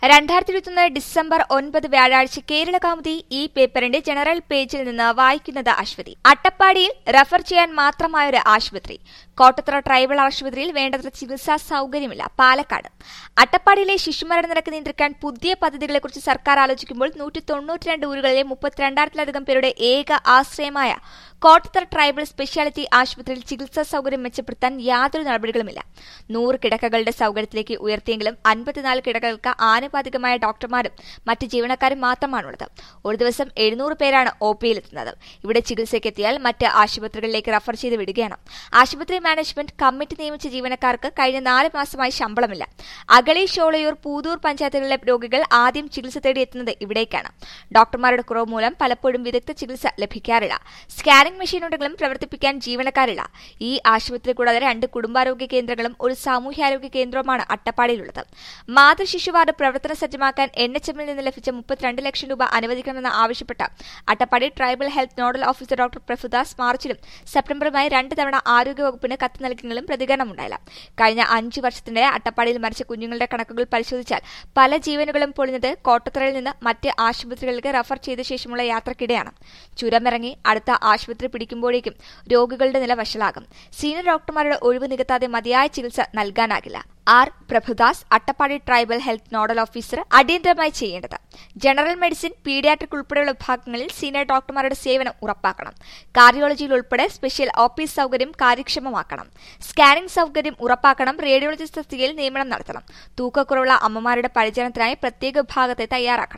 രണ്ടായിരത്തി ഇരുപത്തൊന്ന് ഡിസംബർ ഒൻപത് വ്യാഴാഴ്ച കേരള കൗമുദി ഈ പേപ്പറിന്റെ ജനറൽ പേജിൽ നിന്ന് വായിക്കുന്നത് അശ്വതി അട്ടപ്പാടിയിൽ റഫർ ചെയ്യാൻ മാത്രമായൊരു ആശുപത്രി കോട്ടത്തറ ട്രൈബൽ ആശുപത്രിയിൽ വേണ്ടത്ര ചികിത്സാ സൌകര്യമില്ല പാലക്കാട് അട്ടപ്പാടിയിലെ ശിശുമരണ നിരക്ക് നിയന്ത്രിക്കാൻ പുതിയ പദ്ധതികളെക്കുറിച്ച് സർക്കാർ ആലോചിക്കുമ്പോൾ നൂറ്റി തൊണ്ണൂറ്റിരണ്ട് ഊരുകളിലെ മുപ്പത്തിരണ്ടായിരത്തിലധികം പേരുടെ ഏക ആശ്രയമായ കോട്ടത്തറ ട്രൈബൽ സ്പെഷ്യാലിറ്റി ആശുപത്രിയിൽ ചികിത്സാ സൌകര്യം മെച്ചപ്പെടുത്താൻ യാതൊരു നടപടികളുമില്ല നൂറ് കിടക്കകളുടെ സൌകര്യത്തിലേക്ക് ഉയർത്തിയെങ്കിലും അൻപത്തിനാല് കിടക്കകൾക്ക് ആനുപാതികമായ ഡോക്ടർമാരും മറ്റ് ജീവനക്കാരും മാത്രമാണുള്ളത് ഒരു ദിവസം എഴുന്നൂറ് പേരാണ് ഒ പിയിലെത്തുന്നത് ഇവിടെ ചികിത്സയ്ക്കെത്തിയാൽ മറ്റ് ആശുപത്രികളിലേക്ക് റഫർ ചെയ്ത് വിടുകയാണ് ആശുപത്രി മാനേജ്മെന്റ് കമ്മിറ്റി നിയമിച്ച ജീവനക്കാർക്ക് കഴിഞ്ഞ നാല് മാസമായി ശമ്പളമില്ല അഗളി ഷോളയൂർ പൂതൂർ പഞ്ചായത്തുകളിലെ രോഗികൾ ആദ്യം ചികിത്സ തേടി എത്തുന്നത് ഇവിടേക്കാണ് ഡോക്ടർമാരുടെ കുറവ് മൂലം പലപ്പോഴും വിദഗ്ധ ചികിത്സ ലഭിക്കാറില്ല സ്കാനിംഗ് മെഷീൻ ഉണ്ടെങ്കിലും പ്രവർത്തിപ്പിക്കാൻ ജീവനക്കാരില്ല ഈ ആശുപത്രി കൂടാതെ രണ്ട് കുടുംബാരോഗ്യ കേന്ദ്രങ്ങളും ഒരു സാമൂഹ്യാരോഗ്യ കേന്ദ്രവുമാണ് അട്ടപ്പാടിയിലുള്ളത് മാതൃശിശു വാർഡ് പ്രവർത്തന സജ്ജമാക്കാൻ എൻ എച്ച് എമ്മിൽ നിന്ന് ലഭിച്ച മുപ്പത്തിരണ്ട് ലക്ഷം രൂപ അനുവദിക്കണമെന്ന് ആവശ്യപ്പെട്ട Attappadi tribal health nodal officer doctor Prabhudas മാർച്ചിലും സെപ്റ്റംബറുമായി രണ്ട് തവണ ആരോഗ്യവകുപ്പിന് കത്ത് നൽകിയെങ്കിലും പ്രതികരണമുണ്ടായില്ല കഴിഞ്ഞ അഞ്ചു വർഷത്തിനിടെ അട്ടപ്പാടിയിൽ മരിച്ച കുഞ്ഞുങ്ങളുടെ കണക്കുകൾ പരിശോധിച്ചാൽ പല ജീവനുകളും പൊളിഞ്ഞത് കോട്ടത്തറയിൽ നിന്ന് മറ്റ് ആശുപത്രികളിലേക്ക് റഫർ ചെയ്ത ശേഷമുള്ള യാത്രക്കിടെയാണ് ചുരമിറങ്ങി അടുത്ത ആശുപത്രി പിടിക്കുമ്പോഴേക്കും രോഗികളുടെ നില വഷളാകും സീനിയർ ഡോക്ടർമാരുടെ ഒഴിവ് നികത്താതെ മതിയായ ചികിത്സ നൽകാനാകില്ല R Prabhudas Attappadi tribal health nodal officer അടിയന്തരമായി ചെയ്യേണ്ടത് ജനറൽ മെഡിസിൻ പീഡിയാട്രിക് ഉൾപ്പെടെയുള്ള വിഭാഗങ്ങളിൽ സീനിയർ ഡോക്ടർമാരുടെ സേവനം ഉറപ്പാക്കണം കാർഡിയോളജിയിൽ ഉൾപ്പെടെ സ്പെഷ്യൽ ഓഫീസ് സൌകര്യം കാര്യക്ഷമമാക്കണം സ്കാനിംഗ് സൌകര്യം ഉറപ്പാക്കണം റേഡിയോളജിസ്റ്റ് തസ്തികയിൽ നിയമനം നടത്തണം തൂക്കക്കുറവുള്ള അമ്മമാരുടെ പരിചരണത്തിനായി പ്രത്യേക വിഭാഗത്തെ തയ്യാറാക്കണം